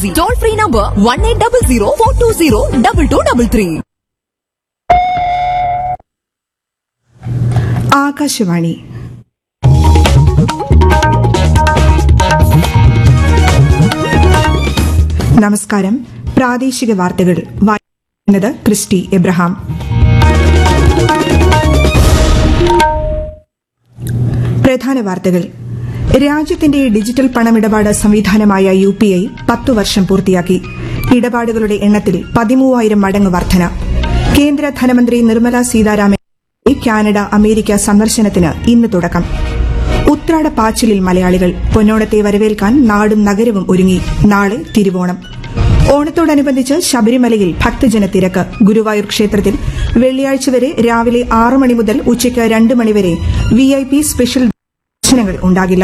easy toll free number one eight double zero four two zero double two double three Akashvani നമസ്കാരം പ്രാദേശിക വാർത്തകൾ വായിക്കുന്നത് Christy Abraham പ്രധാന വാർത്തകൾ രാജ്യത്തിന്റെ ഡിജിറ്റൽ പണമിടപാട് സംവിധാനമായ യു പി ഐ പത്തു വർഷം പൂർത്തിയാക്കി ഇടപാടുകളുടെ എണ്ണത്തിൽ പതിമൂവായിരം മടങ്ങ് വർധന കേന്ദ്ര ധനമന്ത്രി നിർമ്മല സീതാരാമൻ കാനഡ അമേരിക്ക സന്ദർശനത്തിന് ഇന്ന് തുടക്കം ഉത്രാട പാച്ചിലിൽ മലയാളികൾ പൊന്നോണത്തെ വരവേൽക്കാൻ നാടും നഗരവും ഒരുങ്ങി നാളെ തിരുവോണം ഓണത്തോടനുബന്ധിച്ച് ശബരിമലയിൽ ഭക്തജന തിരക്ക് ഗുരുവായൂർ ക്ഷേത്രത്തിൽ വെള്ളിയാഴ്ച വരെ രാവിലെ ആറ് മണി മുതൽ ഉച്ചയ്ക്ക് രണ്ട് മണിവരെ വിഐപി സ്പെഷ്യൽ ദർശനങ്ങൾ ഉണ്ടാകില്ല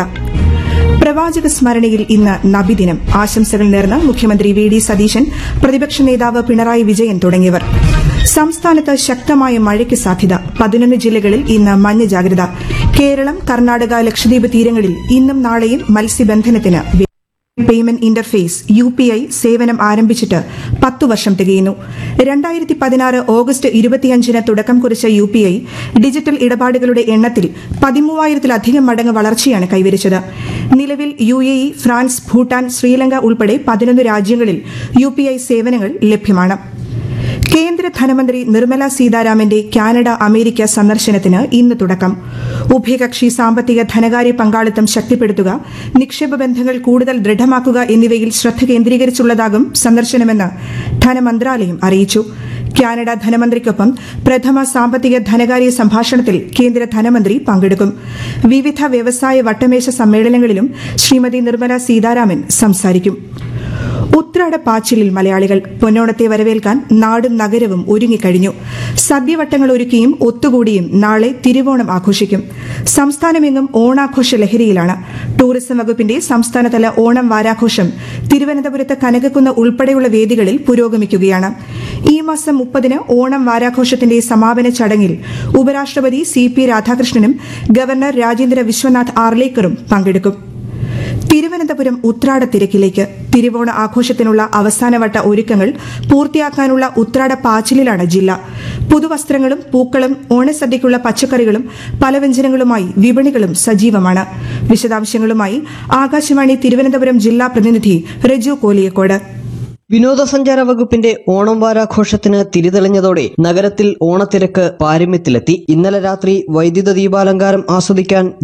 പ്രവാചക സ്മരണയിൽ ഇന്ന് നബിദിനം ആശംസകൾ നേർന്ന് മുഖ്യമന്ത്രി വി ഡി സതീശൻ പ്രതിപക്ഷ നേതാവ് പിണറായി വിജയൻ തുടങ്ങിയവർ സംസ്ഥാനത്ത് ശക്തമായ മഴയ്ക്ക് സാധ്യത പതിനൊന്ന് ജില്ലകളിൽ ഇന്ന് മഞ്ഞ ജാഗ്രത കേരളം കർണാടക ലക്ഷദ്വീപ് തീരങ്ങളിൽ ഇന്നും നാളെയും മത്സ്യബന്ധനത്തിന് വി- payment interface U P I സേവനം ആരംഭിച്ചിട്ട് പത്തു വർഷം തികയുന്നു രണ്ടായിരത്തി പതിനാറ് ഓഗസ്റ്റ് ഇരുപത്തിയഞ്ചിന് തുടക്കം കുറിച്ച യു പി ഐ ഡിജിറ്റൽ ഇടപാടുകളുടെ എണ്ണത്തിൽ പതിമൂവായിരത്തിലധികം മടങ്ങ് വളർച്ചയാണ് കൈവരിച്ചത് നിലവിൽ U A E France Bhutan Sri Lanka ഉൾപ്പെടെ പതിനൊന്ന് രാജ്യങ്ങളിൽ യു പി ഐ സേവനങ്ങൾ ലഭ്യമാണ് കേന്ദ്ര ധനമന്ത്രി നിർമ്മല സീതാരാമന്റെ കാനഡ അമേരിക്ക സന്ദർശനത്തിന് ഇന്ന് തുടക്കം ഉഭയകക്ഷി സാമ്പത്തിക ധനകാര്യ പങ്കാളിത്തം ശക്തിപ്പെടുത്തുക നിക്ഷേപ ബന്ധങ്ങൾ കൂടുതൽ ദൃഢമാക്കുക എന്നിവയിൽ ശ്രദ്ധ കേന്ദ്രീകരിച്ചുള്ളതാകും സന്ദർശനമെന്ന് ധനമന്ത്രാലയം അറിയിച്ചു കാനഡ ധനമന്ത്രിക്കൊപ്പം പ്രഥമ സാമ്പത്തിക ധനകാര്യ സംഭാഷണത്തിൽ കേന്ദ്ര ധനമന്ത്രി പങ്കെടുക്കും വിവിധ വ്യവസായ വട്ടമേശ സമ്മേളനങ്ങളിലും ശ്രീമതി നിർമ്മല സീതാരാമൻ സംസാരിക്കും ഉത്രാട പാച്ചിലിൽ മലയാളികൾ പൊന്നോണത്തെ വരവേൽക്കാൻ നാടും നഗരവും ഒരുങ്ങിക്കഴിഞ്ഞു സദ്യവട്ടങ്ങൾ ഒരുക്കിയും ഒത്തുകൂടിയും നാളെ തിരുവോണം ആഘോഷിക്കും സംസ്ഥാനമെങ്ങും ഓണാഘോഷ ലഹരിയിലാണ് ടൂറിസം വകുപ്പിന്റെ സംസ്ഥാനതല ഓണം വാരാഘോഷം തിരുവനന്തപുരത്ത് കനകക്കുന്ന് ഉൾപ്പെടെയുള്ള വേദികളിൽ പുരോഗമിക്കുകയാണ് ഈ മാസം മുപ്പതിന് ഓണം വാരാഘോഷത്തിന്റെ സമാപന ചടങ്ങിൽ ഉപരാഷ്ട്രപതി സി പി രാധാകൃഷ്ണനും ഗവർണർ രാജേന്ദ്ര വിശ്വനാഥ് ആർലേക്കറും പങ്കെടുക്കും തിരുവനന്തപുരം ഉത്രാട തിരക്കിലേക്ക് തിരുവോണ ആഘോഷത്തിനുള്ള അവസാനവട്ട ഒരുക്കങ്ങൾ പൂർത്തിയാക്കാനുള്ള ഉത്രാട പാച്ചിലിലാണ് ജില്ല പുതുവസ്ത്രങ്ങളും പൂക്കളും ഓണസദ്യയ്ക്കുള്ള പച്ചക്കറികളും പലവ്യഞ്ജനങ്ങളുമായി വിപണികളും സജീവമാണ് വിശദാംശങ്ങളുമായി ആകാശവാണി തിരുവനന്തപുരം ജില്ലാ പ്രതിനിധി റജു കോലിയക്കോട് വിനോദസഞ്ചാര വകുപ്പിന്റെ ഓണം വാരാഘോഷത്തിന് തിരിതെളിഞ്ഞതോടെ നഗരത്തിൽ ഓണത്തിരക്ക് പാരമ്യത്തിലെത്തി ഇന്നലെ രാത്രി വൈദ്യുത ദീപാലങ്കാരം ആസ്വദിക്കാൻ